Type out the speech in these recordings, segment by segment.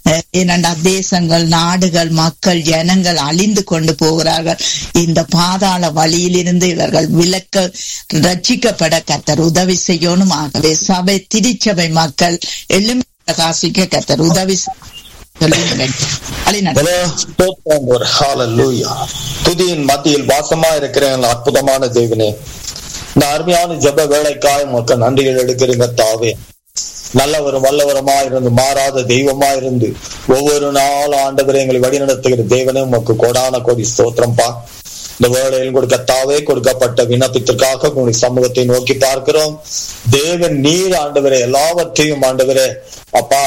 அஹ், ஏனென்றா தேசங்கள் நாடுகள் மக்கள் ஜனங்கள் அழிந்து கொண்டு போகிறார்கள் இந்த பாதாள வழியிலிருந்து இவர்கள் விலக்க ரட்சிக்கப்பட கத்தர் உதவி செய்யணும் ஆகவே சபை திருச்சபை மக்கள் எழும்பி பிரகாசிக்க கத்தர் உதவி செய்ய வழிநடத்த ஹலோ ஸ்தோத்திரம் ஹalleluya துதியின் மத்தியில் வாசமா இருக்கிற எங்கள் அற்புதமான தேவனே இந்த அருமையான ஜெப வேலைக்காய் மக்கள் நன்றிகள் எடுக்கிறீங்க தாவே நல்லவரும் வல்லவருமா இருந்து மாறாத தெய்வமா இருந்து ஒவ்வொரு நாளும் ஆண்டவரை எங்களை வழிநடத்துகிற தேவனே உமக்கு கோடான கோடி ஸ்தோத்திரம்பா இந்த வேளையில் கொடுக்க தாவே கொடுக்கப்பட்ட விண்ணப்பத்திற்காக உங்களுடைய சமூகத்தை நோக்கி பார்க்கிறோம் தேவன் நீர் ஆண்டவரே எல்லாவற்றையும் ஆண்டவரே அப்பா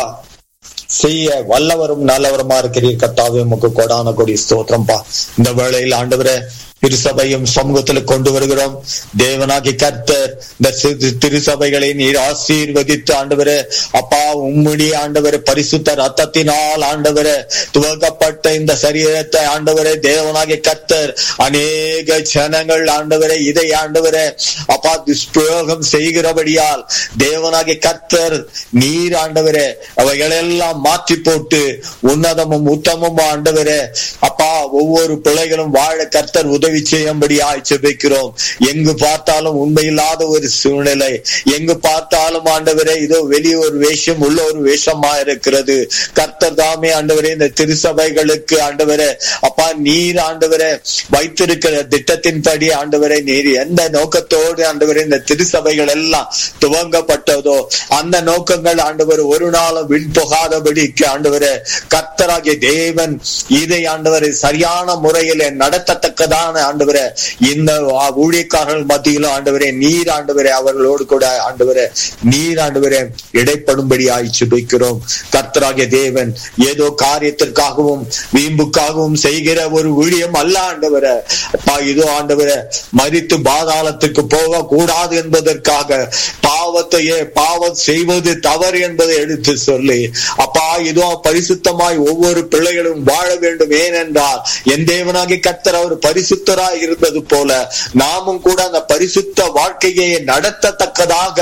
செய்ய வல்லவரும் நல்லவருமா இருக்கிறீர் கத்தாவே உமக்கு கொடான கொடி ஸ்தோத்திரம்பா இந்த வேளையில் ஆண்டவரே திருசபையும் சமூகத்தில் கொண்டு வருகிறோம் தேவனாகி கர்த்தர் இந்த சிறு- திருசபைகளை நீர் ஆசீர்வதித்து ஆண்டவரே அப்பா உம்முடைய ஆண்டவரே பரிசுத்த ரத்தத்தினால் ஆண்டவரே துவக்கப்பட்ட இந்த சரீரத்தை ஆண்டவரே தேவனாகி கர்த்தர் அநேக ஜனங்கள் ஆண்டவரே இதை ஆண்டவரே அப்பா துஷ்பிரயோகம் செய்கிறபடியால் தேவனாகி கர்த்தர் நீர் ஆண்டவரே அவைகளெல்லாம் மாற்றி போட்டு உன்னதமும் உத்தமும் ஆண்டவரே அப்பா ஒவ்வொரு பிள்ளைகளும் வாழ கர்த்தர் உதவி செய்யும்படி ஆய்ச்சபிக்கிறோம் எங்கு பார்த்தாலும் உண்மையில்லாத ஒரு சூழ்நிலை எங்கு பார்த்தாலும் ஆண்டவரே இதோ வெளியே ஒரு வேஷம் உள்ள ஒரு வேஷமா இருக்கிறது கர்த்தர் தாமே ஆண்டவரே இந்த திருசபைகளுக்கு ஆண்டவரே அப்பா நீர் ஆண்டவரே வைத்திருக்கிற திட்டத்தின்படி ஆண்டவரே நீர் எந்த நோக்கத்தோடு ஆண்டவரே இந்த திருசபைகள் எல்லாம் துவங்கப்பட்டதோ அந்த நோக்கங்கள் ஆண்டவர் ஒரு நாளும் விண் போகாதபடிக்கு ஆண்டவரே கர்த்தராகிய தேவன் இதை ஆண்டவரை சரியான முறையில நடத்தத்தக்கதான ஆண்டவரே இந்த ஊழியக்காரர்கள் மத்தியிலும் ஆண்டவரே நீர் ஆண்டவரே அவர்களோடு கூட ஆண்டவரே நீர் ஆண்டவரே இடைப்படும்படி ஆய்ச்சி வைக்கிறோம் கர்த்தராகிய தேவன் ஏதோ காரியத்திற்காகவும் வீம்புக்காகவும் செய்கிற ஒரு ஊழியம் அல்ல ஆண்டவரே அப்பா இதோ ஆண்டவரே மறித்து பாதாளத்துக்கு போக கூடாது என்பதற்காக பாவத்தையே பாவம் செய்வது தவறு என்பதை எடுத்து சொல்லி அப்பா இதோ பரிசுத்தமாய் ஒவ்வொரு பிள்ளைகளும் வாழ வேண்டும் ஏனென்றால் என் தேவனாகி கர்த்தர் அவர் பரிசுத்தராய் இருந்தது போல நாமும் கூட அந்த பரிசுத்த வாழ்க்கையை நடத்தத்தக்கதாக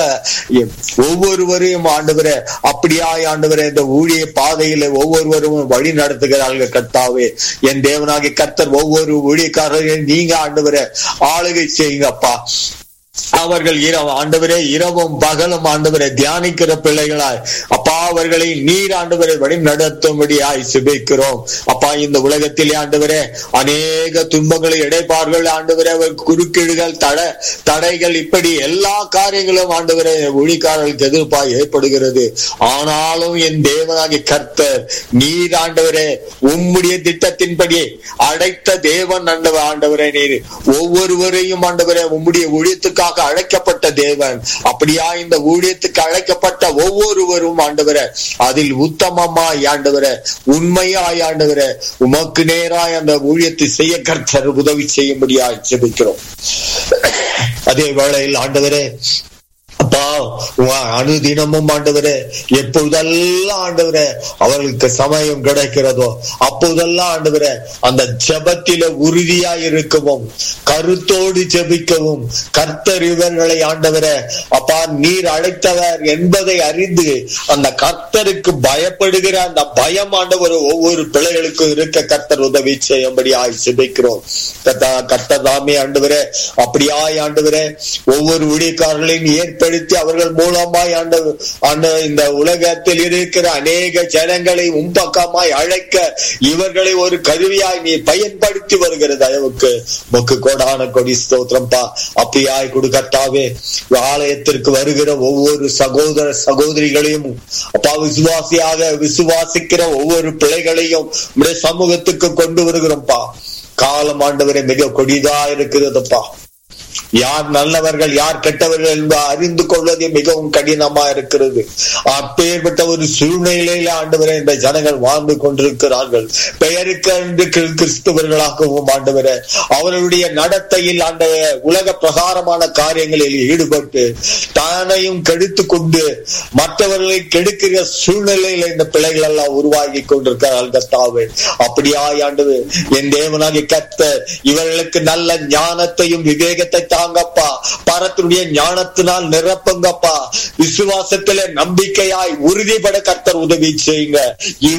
ஒவ்வொருவரையும் ஆண்டவரே அப்படியாய் ஆண்டவரே இந்த ஊழிய பாதையில ஒவ்வொருவரும் வழி நடத்துகிறார்கள் கர்த்தாவே என் தேவனாகி கர்த்தர் ஒவ்வொரு ஊழியக்காரர்களையும் நீங்க ஆண்டவரே ஆளுகை செய்யுங்கப்பா அவர்கள் இரவு ஆண்டவரே இரவும் பகலும் ஆண்டவரை தியானிக்கிற பிள்ளைகளாய் அப்பா அவர்களை நீர் ஆண்டவரை வழி நடத்தும்படியாய் சுபிக்கிறோம் அப்பா இந்த உலகத்திலே ஆண்டவரே அநேக துன்பங்களை இடைப்பார்கள் ஆண்டவரே அவர் குறுக்கீடுகள் தட தடைகள் இப்படி எல்லா காரியங்களும் ஆண்டவரே ஒளிக்காரர்களுக்கு எதிர்ப்பாய் ஏற்படுகிறது ஆனாலும் என் தேவனாகி கர்த்தர் நீர் ஆண்டவரே உம்முடைய திட்டத்தின்படி அடைத்த தேவன் ஆண்டவர் ஆண்டவரே நீர் ஒவ்வொருவரையும் ஆண்டவரே உம்முடைய ஊழியத்துக்காக அழைக்கப்பட்ட தேவன் அப்படியா இந்த ஊழியத்துக்கு அழைக்கப்பட்ட ஒவ்வொருவரும் ஆண்டவரே அதில் உத்தமமாய் ஆண்டவரே உண்மையாய் ஆண்டவரே உமக்கு நேராய் அந்த ஊழியத்தை செய்ய கர்த்தர் உதவி செய்யும்படியாய் ஜெபிக்கிறோம் அதே வேளையில் ஆண்டவரே அப்பா உன் அனுதினமும் ஆண்டவரே எப்பொழுதெல்லாம் ஆண்டவரே அவர்களுக்கு சமயம் கிடைக்கிறதோ அப்போதெல்லாம் ஆண்டவரே அந்த ஜபத்தில உறுதியா இருக்கவும் கருத்தோடு ஜெபிக்கவும் கர்த்தர் இவர்களை ஆண்டவரே அப்பா நீர் அழைத்தவர் என்பதை அறிந்து அந்த கர்த்தருக்கு பயப்படுகிற அந்த பயம் ஆண்டவர் ஒவ்வொரு பிள்ளைகளுக்கும் இருக்க கர்த்தர் உதவி செய்யும்படி ஆய் ஜெபிக்கிறோம் கர்த்தர் தாமே ஆண்டவரே அப்படியாய் ஆண்டவரே ஒவ்வொரு ஊழியக்காரர்களையும் ஏற்படுத்தி அவர்கள் மூலமாய் ஆண்ட ஆண்ட இந்த உலகத்தில் இருக்கிற அநேக ஜனங்களை உம்பக்கமாய் அழைக்க இவர்களை ஒரு கருவியாய் நீ பயன்படுத்தி வருகிற தயவுக்கு முக்கு கோடான கொடி ஸ்தோத்திரம்பா அப்படியாய் கொடுக்கத்தாவே ஆலயத்திற்கு வருகிற ஒவ்வொரு சகோதர சகோதரிகளையும் அப்பா விசுவாசியாக விசுவாசிக்கிற ஒவ்வொரு பிள்ளைகளையும் உடைய சமூகத்துக்கு கொண்டு வருகிறோம்ப்பா காலம் ஆண்டவரை மிக கொடிதா இருக்கிறதுப்பா யார் நல்லவர்கள் யார் கெட்டவர்கள் என்பதை அறிந்து கொள்வது மிகவும் கடினமா இருக்கிறது அப்பேற்பட்ட ஒரு சூழ்நிலையில ஆண்டவரே இந்த ஜனங்கள் வாழ்ந்து கொண்டிருக்கிறார்கள் பெயருக்கு என்று கிறிஸ்தவர்களாகவும் ஆண்டவரே அவர்களுடைய நடத்தையில் ஆண்ட உலக பிரகாரமான காரியங்களில் ஈடுபட்டு தானையும் கெடுத்து கொண்டு மற்றவர்களை கெடுக்கிற சூழ்நிலையில இந்த பிள்ளைகள் எல்லாம் உருவாகி கொண்டிருக்கிறார்கள் கத்தாவே அப்படியாய் ஆண்டது என் தேவனாகி கத்த இவர்களுக்கு நல்ல ஞானத்தையும் விவேகத்தை தாங்கப்பா பரத்தினுடைய ஞானத்தினால் நிரப்புங்கப்பா விசுவாசத்திலே நம்பிக்கையாய் உறுதிப்பட கர்த்தர் உதவி செய்யுங்க